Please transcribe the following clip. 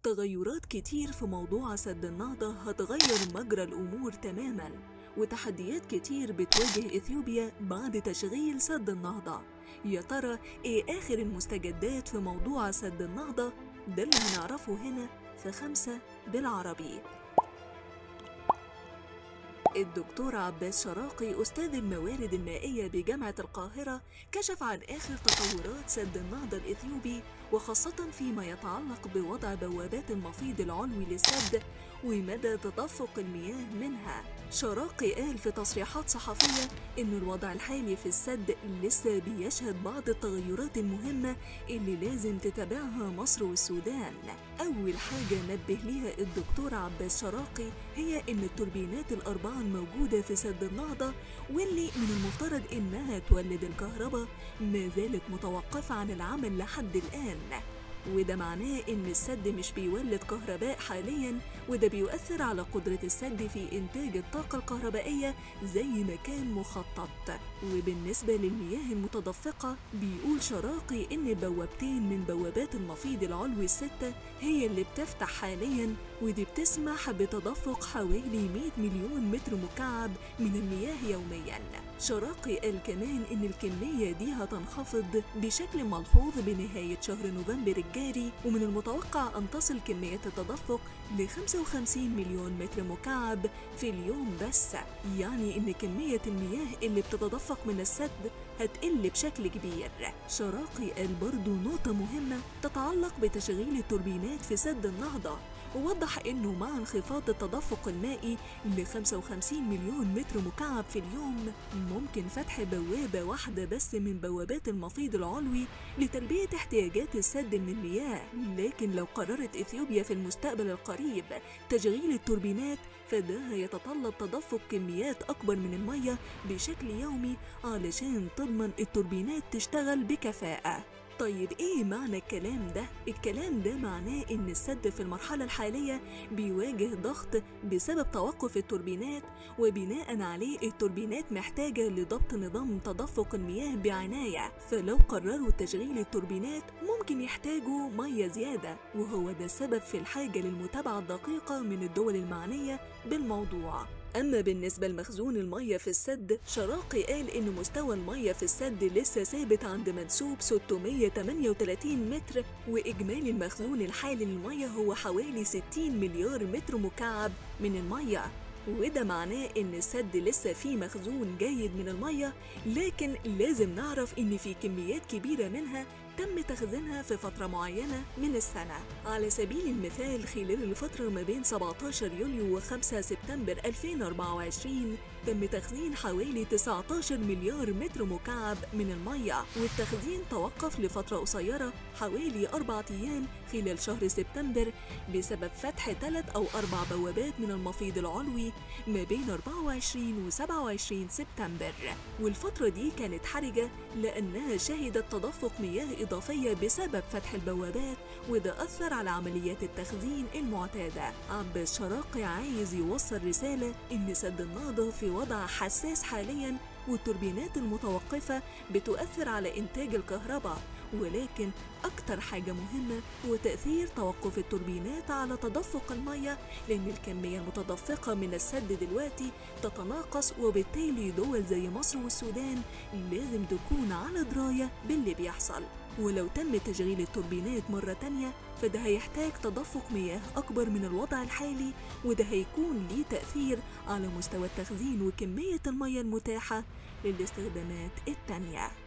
تغيرات كتير في موضوع سد النهضة هتغير مجرى الأمور تماما وتحديات كتير بتواجه إثيوبيا بعد تشغيل سد النهضة يا ترى إيه آخر المستجدات في موضوع سد النهضة؟ ده اللي هنعرفه هنا في خمسة بالعربي الدكتور عباس شراقي أستاذ الموارد المائية بجامعة القاهرة كشف عن آخر تطورات سد النهضة الإثيوبي وخاصة فيما يتعلق بوضع بوابات المفيض العلوي للسد ومدى تدفق المياه منها شراقي قال في تصريحات صحفية إن الوضع الحالي في السد لسه بيشهد بعض التغيرات المهمة اللي لازم تتابعها مصر والسودان أول حاجة نبه ليها الدكتور عباس شراقي هي إن التوربينات الأربعة الموجودة في سد النهضة واللي من المفترض إنها تولد الكهرباء ما زالت متوقفة عن العمل لحد الآن وده معناه إن السد مش بيولد كهرباء حاليا وده بيؤثر على قدرة السد في إنتاج الطاقة الكهربائية زي ما كان مخطط وبالنسبة للمياه المتدفقة بيقول شراقي إن بوابتين من بوابات المفيض العلوي الستة هي اللي بتفتح حاليا ودي بتسمح بتدفق حوالي 100 مليون متر مكعب من المياه يوميا شراقي قال كمان إن الكمية دي هتنخفض بشكل ملحوظ بنهاية شهر نوفمبر الجاري ومن المتوقع أن تصل كمية التدفق ل 55 مليون متر مكعب في اليوم بس يعني إن كمية المياه اللي بتتدفق من السد هتقل بشكل كبير شراقي قال برضو نقطة مهمة تتعلق بتشغيل التوربينات في سد النهضة ووضح انه مع انخفاض التدفق المائي ل 55 مليون متر مكعب في اليوم ممكن فتح بوابة واحدة بس من بوابات المفيض العلوي لتلبية احتياجات السد من المياه لكن لو قررت اثيوبيا في المستقبل القريب تشغيل التوربينات فده هيتطلب تدفق كميات أكبر من المية بشكل يومي علشان تضمن التوربينات تشتغل بكفاءة طيب ايه معنى الكلام ده؟ الكلام ده معناه ان السد في المرحلة الحالية بيواجه ضغط بسبب توقف التوربينات وبناء عليه التوربينات محتاجة لضبط نظام تدفق المياه بعناية فلو قرروا تشغيل التوربينات ممكن يحتاجوا مية زيادة وهو ده السبب في الحاجة للمتابعة الدقيقة من الدول المعنية بالموضوع أما بالنسبة لمخزون المية في السد شراقي قال إن مستوى المية في السد لسه ثابت عند منسوب 638 متر وإجمالي المخزون الحالي للمية هو حوالي 60 مليار متر مكعب من المية وده معناه إن السد لسه فيه مخزون جيد من المية لكن لازم نعرف إن في كميات كبيرة منها تم تخزينها في فترة معينة من السنة على سبيل المثال خلال الفترة ما بين 17 يوليو و 5 سبتمبر 2024 تم تخزين حوالي 19 مليار متر مكعب من المية والتخزين توقف لفترة قصيرة حوالي أربع أيام خلال شهر سبتمبر بسبب فتح ثلاث أو أربع بوابات من المفيض العلوي ما بين 24 و 27 سبتمبر والفترة دي كانت حرجة لأنها شهدت تدفق مياه إضافية بسبب فتح البوابات وده أثر على عمليات التخزين المعتادة عباس شراقي عايز يوصل رسالة إن سد النهضة في وضع حساس حاليا والتوربينات المتوقفة بتؤثر على إنتاج الكهرباء ولكن أكتر حاجة مهمة هو تأثير توقف التوربينات على تدفق المية لأن الكمية المتدفقة من السد دلوقتي تتناقص وبالتالي دول زي مصر والسودان لازم تكون على دراية باللي بيحصل ولو تم تشغيل التوربينات مرة تانية فده هيحتاج تدفق مياه أكبر من الوضع الحالي وده هيكون ليه تأثير على مستوى التخزين وكمية المياه المتاحة للاستخدامات التانية